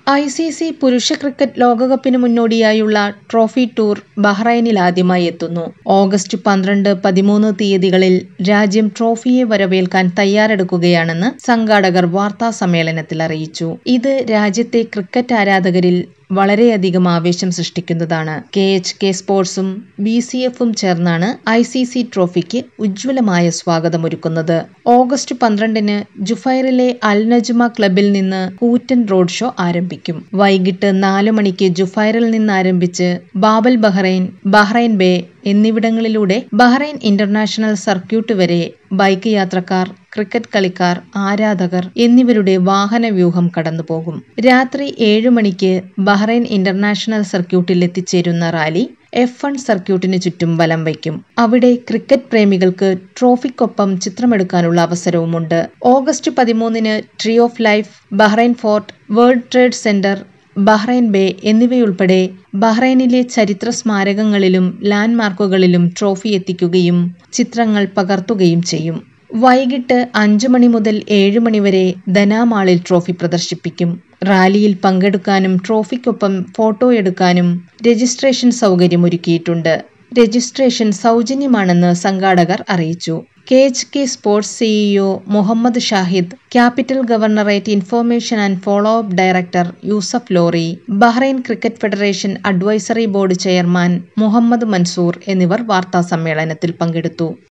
I C C പുരുഷ cricket ലോകകപ്പിന് മുന്നോടിയായുള്ള ട്രോഫി ടൂർ ബഹ്റൈനിലാദ്യമായി എത്തുന്നു ഓഗസ്റ്റ് പന്ത്രണ്ട് പതിമൂന്ന് തീയതികളിൽ രാജ്യം ട്രോഫിയെ വരവേൽക്കാൻ തയ്യാറെടുക്കുകയാണെന്ന് സംഘാടകർ വാർത്താ സമ്മേളനത്തിൽ അറിയിച്ചു ഇത് രാജ്യത്തെ ക്രിക്കറ്റ് ആരാധകരിൽ വളരെയധികം ആവേശം സൃഷ്ടിക്കുന്നതാണ് കെ എച്ച് കെ സ്പോർട്സും ബി സി എഫും ചേർന്നാണ് ഐ സി സി ട്രോഫിക്ക് ഉജ്ജ്വലമായ സ്വാഗതമൊരുക്കുന്നത് ഓഗസ്റ്റ് പന്ത്രണ്ടിന് ജുഫൈറിലെ അൽ നജ്മ ക്ലബിൽ നിന്ന് കൂറ്റൻ റോഡ് ഷോ ആരംഭിക്കും വൈകിട്ട് നാലു മണിക്ക് ജുഫൈറിൽ നിന്ന് ആരംഭിച്ച് ബാബൽ ബഹ്റൈൻ ബഹ്റൈൻ ബേ എന്നിവിടങ്ങളിലൂടെ ബഹ്റൈൻ ഇന്റർനാഷണൽ സർക്യൂട്ട് വരെ ബൈക്ക് യാത്രക്കാർ ക്രിക്കറ്റ് കളിക്കാർ ആരാധകർ എന്നിവരുടെ വാഹന വ്യൂഹം കടന്നുപോകും രാത്രി ഏഴു മണിക്ക് ബഹ്റൈൻ ഇന്റർനാഷണൽ സർക്യൂട്ടിൽ എത്തിച്ചേരുന്ന റാലി എഫ് വൺ സർക്യൂട്ടിന് ചുറ്റും വലം വയ്ക്കും അവിടെ ക്രിക്കറ്റ് പ്രേമികൾക്ക് ട്രോഫിക്കൊപ്പം ചിത്രമെടുക്കാനുള്ള അവസരവുമുണ്ട് ഓഗസ്റ്റ് പതിമൂന്നിന് tree of life Bahrain fort world trade centre Bahrain bay എന്നിവയുൾപ്പെടെ ബഹ്റൈനിലെ ചരിത്ര സ്മാരകങ്ങളിലും ലാൻഡ്മാർക്കുകളിലും ട്രോഫി എത്തിക്കുകയും ചിത്രങ്ങൾ പകർത്തുകയും ചെയ്യും വൈകിട്ട് അഞ്ചു മണി മുതൽ ഏഴ് മണി വരെ ധനാമാളിൽ ട്രോഫി പ്രദർശിപ്പിക്കും റാലിയിൽ പങ്കെടുക്കാനും ട്രോഫിക്കൊപ്പം ഫോട്ടോ എടുക്കാനും രജിസ്ട്രേഷൻ സൗകര്യം ഒരുക്കിയിട്ടുണ്ട് രജിസ്ട്രേഷൻ സൗജന്യമാണെന്ന് സംഘാടകർ അറിയിച്ചു K H K sports CEO Mohammed Shahid capital governorate information and follow up director Yusuf Lori Bahrain cricket federation advisory board chairman Mohammed Mansoor എന്നിവർ വാർത്താ സമ്മേളനത്തിൽ പങ്കെടുത്തു